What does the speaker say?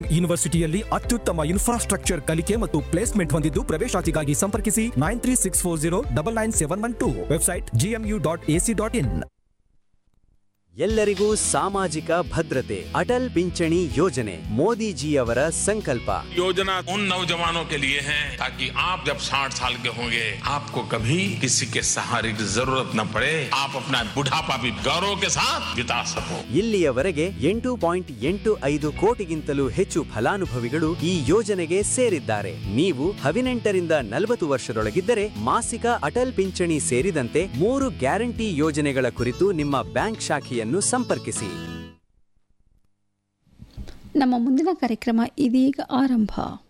ಯೂನಿವರ್ಸಿಟಿಯಲ್ಲಿ ಅತ್ಯುತ್ತಮ ಇನ್ಫ್ರಾಸ್ಟ್ರಕ್ಚರ್ ಕಲಿಕೆ ಮತ್ತು ಪ್ಲೇಸ್ಮೆಂಟ್ ಹೊಂದಿದ್ದು ಪ್ರವೇಶಾತಿಗಾಗಿ ಸಂಪರ್ಕಿಸಿ nine three six four zero double nine seven one two website GMU dot AC dot in ಎಲ್ಲರಿಗೂ ಸಾಮಾಜಿಕ ಭದ್ರತೆ ಅಟಲ್ ಪಿಂಚಣಿ ಯೋಜನೆ ಮೋದಿಜಿಯವರ ಸಂಕಲ್ಪ योजना उन नौजवानों के लिए है ताकि आप जब 60 साल के होंगे आपको कभी किसी के सहारे की जरूरत न पड़े आप अपना बुढ़ापा भी गौरव के साथ बिता सको ಇಲ್ಲಿಯವರೆಗೆ ಎಂಟು ಪಾಯಿಂಟ್ ಎಂಟು ಐದು ಕೋಟಿಗಿಂತಲೂ ಹೆಚ್ಚು ಫಲಾನುಭವಿಗಳು ಈ ಯೋಜನೆಗೆ ಸೇರಿದ್ದಾರೆ ನೀವು ಹದಿನೆಂಟರಿಂದ ನಲವತ್ತು ವರ್ಷದೊಳಗಿದ್ದರೆ ಮಾಸಿಕ ಅಟಲ್ ಪಿಂಚಣಿ ಸೇರಿದಂತೆ ಮೂರು ಗ್ಯಾರಂಟಿ ಯೋಜನೆಗಳ ಕುರಿತು ನಿಮ್ಮ ಬ್ಯಾಂಕ್ ಶಾಖೆಯನ್ನು ಸಂಪರ್ಕಿಸಿ ನಮ್ಮ ಮುಂದಿನ ಕಾರ್ಯಕ್ರಮ ಇದೀಗ ಆರಂಭ